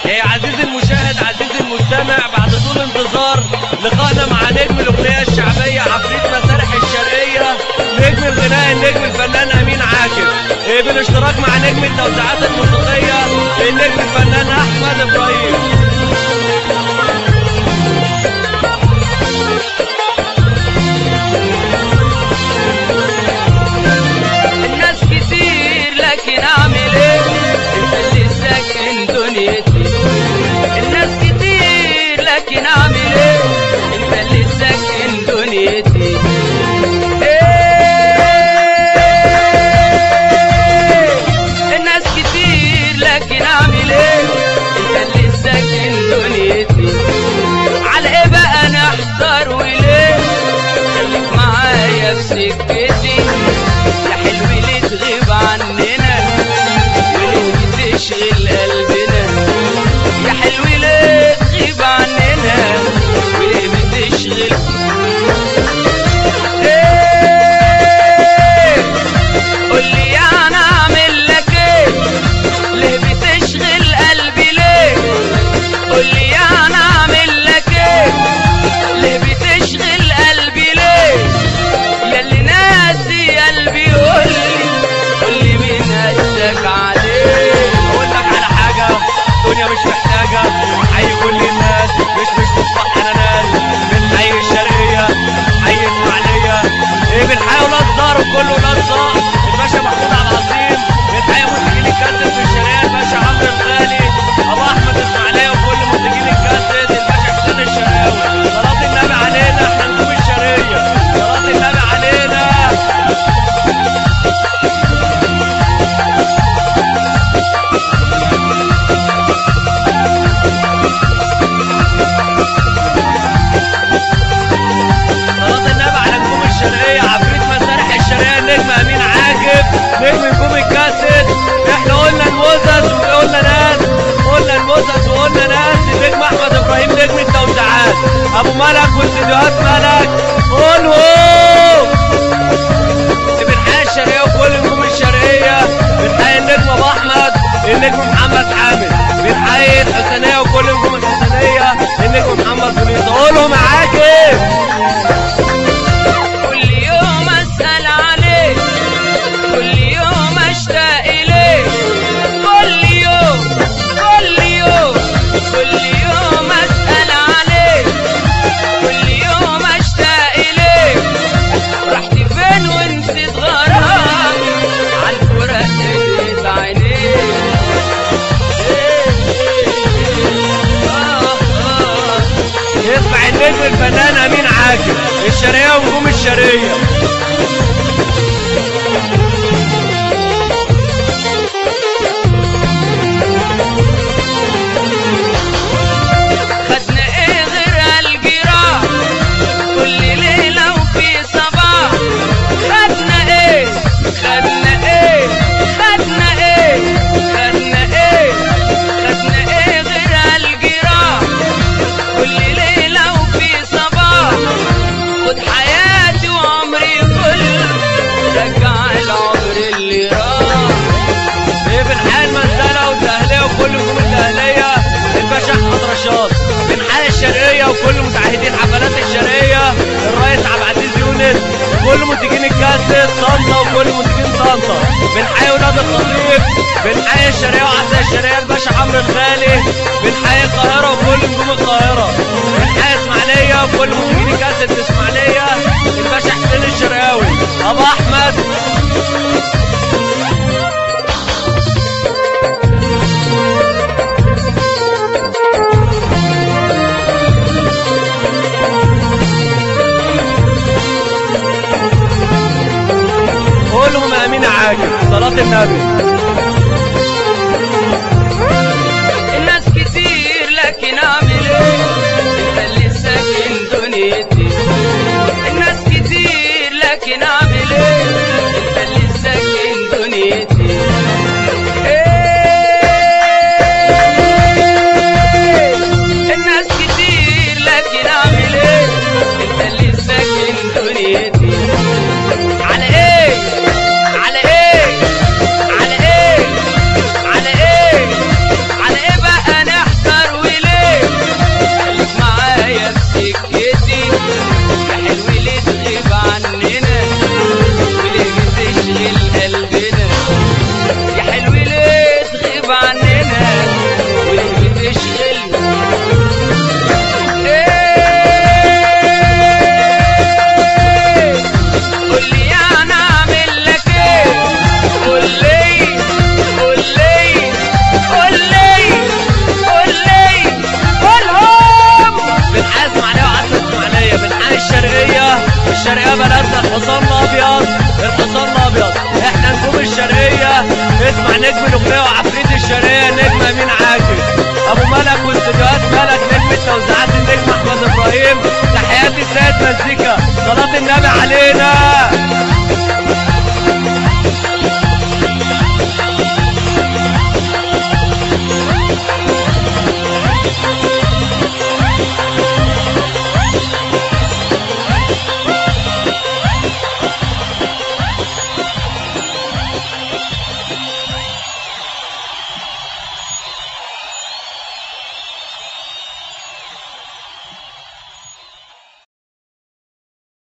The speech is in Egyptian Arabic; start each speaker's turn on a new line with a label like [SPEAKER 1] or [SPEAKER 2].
[SPEAKER 1] إيه عزيزي المشاهد عزيزي المستمع بعد طول انتظار لقائنا مع نجم الاغنيه الشعبيه عفريت مسارح الشرقيه نجم الغناء النجم الفنان امين عاشر إيه بالاشتراك مع نجم التوزيعات الموسيقيه النجم الفنان احمد ابراهيم
[SPEAKER 2] الناس كتير لكن اعمل ايه انت اللي ساكن دنيتي الناس كتير لكن اعمل ايه انت اللي ساكن دنيتي إيه الناس كتير لكن اعمل ايه انت اللي ساكن دنيتي على ايه بقى نحضر وليه خليك معايا في سكتي يا حلو ليه تغيب عننا وليه بتشغل قلبنا يا حلو ليه تغيب عننا وليه بتشغل ايه قولي يعني اعمل لك ايه ليه بتشغل قلبي ليه قولي يعني اعمل لك ايه ليه بتشغل قلبي ليه ياللي ناسي قلبي قولي قولي مين قدك عليه
[SPEAKER 1] اقول لك على حاجه الدنيا مش محتاجه حي كل الناس مش مش تصبح اناناس من حي الشرقيه حي اسماعيليه ايه بالحي ولاد زهر وكله ولاد زهر الباشا محمود عبد العظيم من حي منتجين الكاسيت في الشرقيه الباشا عمرو الغالي ابو احمد اسماعيليه وكل منتجين الكاسيت الباشا حسين الشرقاوي صلاه النبي علينا احنا نجوم الشرقيه صلاه النبي علينا صلاة النبي على نجوم الشرقية عفريت مسارح الشرقية النجم أمين عاجب نجم نجوم الكاسيت احنا قلنا الموزز وقلنا ناس قلنا الموزز وقلنا ناس النجم أحمد إبراهيم نجم التوزيعات أبو ملك واستديوهات ملك قول هو بنحيي الشرقية وكل نجوم الشرقية بنحيي النجم أبو أحمد النجم محمد حامد بنحيي الحسينية وكل نجوم الحسينية النجم محمد بوليس قولوا معاكب
[SPEAKER 2] كل يوم اسال عليك كل يوم اشتاق اليك كل يوم كل يوم كل يوم اسال عليك كل يوم اشتاق اليك رحت فين ونسيت غرامي عالفراق نسيت عينيك آه آه
[SPEAKER 1] يسمع النجم الفنان امين عاجب الشرقيه ونجوم الشرقيه
[SPEAKER 2] خدنا ايه غير الجراح كل ليلة وفي صباح خدنا ايه خدنا ايه خدنا ايه خدنا ايه خدنا ايه غير الجراح كل ليلة وفي صباح خد حياتي وعمري كله رجع العمر اللي راح
[SPEAKER 1] ايه بنحيي المنزله والدهليه وكل نجوم الدهليه الباشا احمد رشاد بنحيي الشرقيه وكل متعهدين حفلات الشرقيه الرئيس عبد العزيز يونس كل منتجين الكاسيت طنطا وكل منتجين طنطا بنحيي ولاد الخطيب بنحيي الشرقيه وعزة الشرقيه الباشا عمرو الغالي بنحيي القاهره وكل نجوم القاهره بنحيي اسماعيليه وكل منتجين الكاسيت في اسماعيليه الباشا حسين الشرقاوي ابو احمد قولهم امين عاجب صلاه النبي
[SPEAKER 2] الناس كتير لكن اعمل ايه انت اللي ساكن دنيتي الناس كتير لكن اعمل ايه انت اللي ساكن دنيتي إيه الناس كتير لكن اعمل ايه انت اللي ساكن دنيتي على ايه على ايه على ايه
[SPEAKER 1] نجم الاغنيه وعفريت